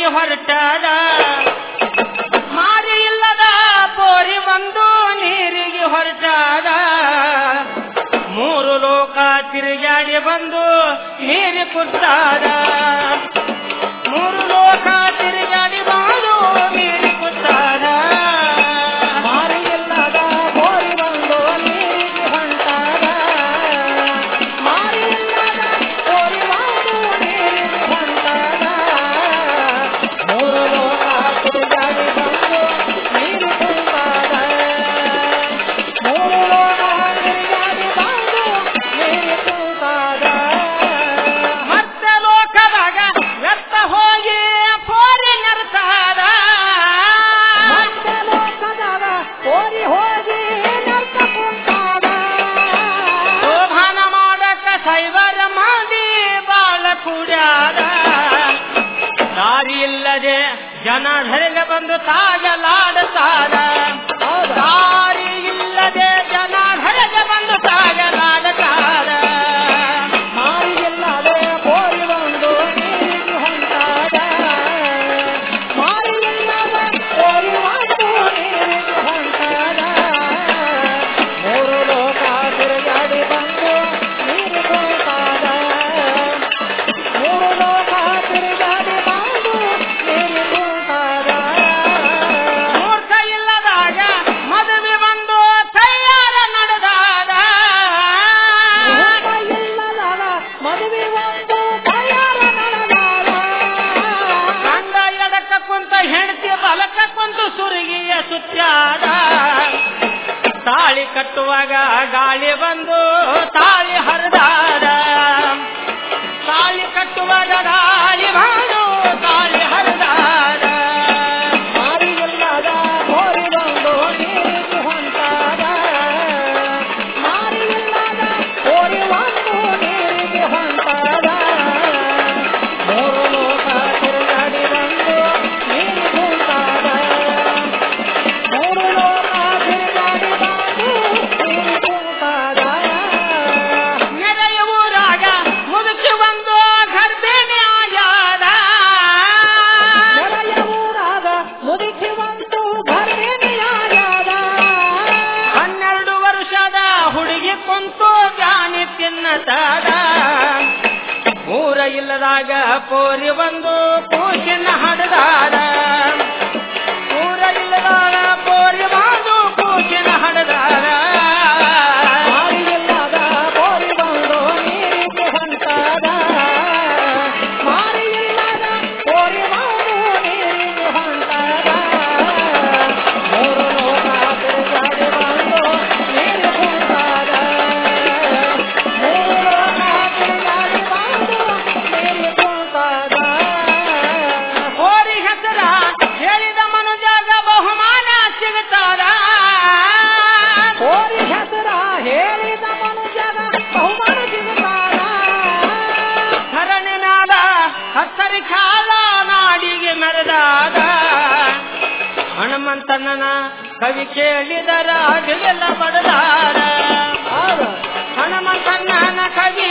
ನೀರಿಗೆ ಹೊರಟಾದ ಮಾರಿ ಇಲ್ಲದ ಪೋರಿ ಬಂದು ನೀರಿಗೆ ಹೊರಟಾದ ಮೂರು ಲೋಕ ತಿರುಗಾಡಿ ಬಂದು ನೀರಿ ಕುತ್ತಾದ ಮೂರು ಲೋಕ ತಿರುಗಾಡಿ ಬಂದು ನೀರಿ ಕುತ್ತಾದ ಮಾರಿ ಇಲ್ಲದ ಬೋರಿ ಬಂದು ನೀರಿಗೆ ಹೊಂಟಾದ ಮಾರಿ ಇಲ್ಲದ ಬೋರಿ ಬಂದು ನೀರಿಗೆ ಹೊಂಟಾದ ಮೂರು ಲೋಕ ತಿರುಗಾಡಿ ಬಂದು ನೀರು ಕುಂತಾದ ಮೂರು ಲೋಕ ತಿರುಗಾಡಿ ಬಂದು ನೀರು ಕುಂತಾದ ಮತ್ತೆ ಲೋಕದಾಗ ವ್ಯರ್ಥ ಹೋಗಿ ಪೋರಿ ನೆರೆಸಾದ ಮತ್ತೆ ಲೋಕದಾಗ ಓಡಿ ಹೋಗಿ ನರ್ಕ ಕುಂತಾದ ಶೋಭಾನ ಮಾಡಕ ಸೈವರ ಮಂದಿ ಬಾಳ ಕೂಡ್ಯಾದ ದಾರಿ ಇಲ್ಲದೆ ಜನ ಧರೆಗೆ ಬಂದು ತಾಗಲಾಡುತ್ತಾರ ದಾರಿ ಇಲ್ಲದೆ ಜನ ಧರೆಗೆ ಬಂದು ತಾಗಲಾಡುತ್ತಾರ ಮಾರಿಯಿಲ್ಲದೆ ಬೋರಿ ಬಂದು ನೀರಿಗೆ ಹೊಂಟಾದ ಮಾರಿಯಿಲ್ಲದೆ ಬೋರಿ ಬಂದು ನೀರಿಗೆ ಹೊಂಟಾದ ಮೂರು ಲೋಕ ತಿರುಗಾಡಿ ಬಂದು ನೀರು ಕುಂತಾದ ಮೂರು ಲೋಕ ತಿರುಗಾಡಿ ಬಂದು ನೀರು ಕುಂತಾದ ಮೂರ್ಖ ಇಲ್ಲದಾಗ ಮದುವೆ ಬಂದು ತಯಾರ ನಡೆದಾದ ಊಟ ಇಲ್ಲದಾಗ ಮದುವೆ ಒಂದು ತಯಾರ ನಡೆದಾದ ಗಂಡ ಎಡಕ ಕುಂತ ಹೆಂಡತಿ ಬಲಕ ಕುಂತು ಸುರುಗಿಯ ಸುತ್ತಾದ ತಾಳಿ ಕಟ್ಟುವಾಗ ಗಾಳಿ ಬಂದು ತಾಳಿ ಹರಿದಾದ ತಾಳಿ ಕಟ್ಟುವಾಗ ಗಾಳಿ ಬಂದು ತಾಳಿ ಹರಿದಾದ ಮಾರಿಯಿಲ್ಲದ ಬೋರಿ ಬಂದು ನೀರಿಗೆ ಹೊಂಟಾದ ಮಾರಿಯಿಲ್ಲದ ಬೋರಿ ಒಂದು ನೀರಿಗೆ ಹೊಂಟಾದ ಮೂರು ಲೋಕ ತಿರುಗಾಡಿ ಬಂದು ನೀರು ಕುಂತಾದ ಮೂರು ಲೋಕ ತಿರುಗಾಡಿ ಬಂದು ನೀರು ಕುಂತಾದ ನೆರೆಯ ಊರಾಗ ಮುದುಕಿ ಒಂದು ಗರ್ಭಿಣಿ ಆಗ್ಯಾದ ನೆರೆಯ ಊರಾಗ ಮುದುಕಿ ಒಂದು ಗರ್ಭಿಣಿಯಾಗ್ಯಾದ ಹನ್ನೆರಡು ವರ್ಷದ ಹುಡುಗಿ ಕುಂತು ಜಾನಿ ತಿನ್ನತಾದ ಊರ ಇಲ್ಲದಾಗ ಪೋರಿ ಬಂದು ಕೂಸಿನ ಹಡದಾದ ಊರ ಇಲ್ಲದಾಗ ಪೋರಿ ಬಂದು ಕೂಸಿನ ಹಡದಾದ ಮಾರಿಯಿಲ್ಲದ ಬೋರಿ ಬಂದು ನೀರಿಗೆ ಹೊಂಟಾದ ಮಾರಿಯಿಲ್ಲದ ಬೋರಿ ಬಂದು ನೀರಿಗೆ ಹೊಂಟಾದ ಮೂರು ಲೋಕ ತಿರುಗಾಡಿ ಬಂದು ನೀರು ಕುಂತಾದ ಮೂರು ಲೋಕ ತಿರುಗಾಡಿ ಬಂದು ನೀರು ಕುಂತಾದ ಪೋರಿ ಹೆಸರ ಹೇಳಿದ ಮನುಜಾಗ ಬಹುಮಾನ ಸಿಗುತ್ತಾರ ಕೋರಿ ಹೆಸರ ಹೇಳಿದ ಮನುಜನ ಬಹುಮಾನ ಸಿಗುತ್ತಾರ ಧರಣಿ ನಾಡ ಹತ್ತರಿ ಕಾಲ ನಾಡಿಗೆ ಮೆರೆದಾದ ಹನುಮಂತನ ಕವಿ ಕೇಳಿದರ ಅಗಲೆಲ್ಲ ಬಡದಾರ ಹೌದು ಹನುಮಂತನ ಕವಿ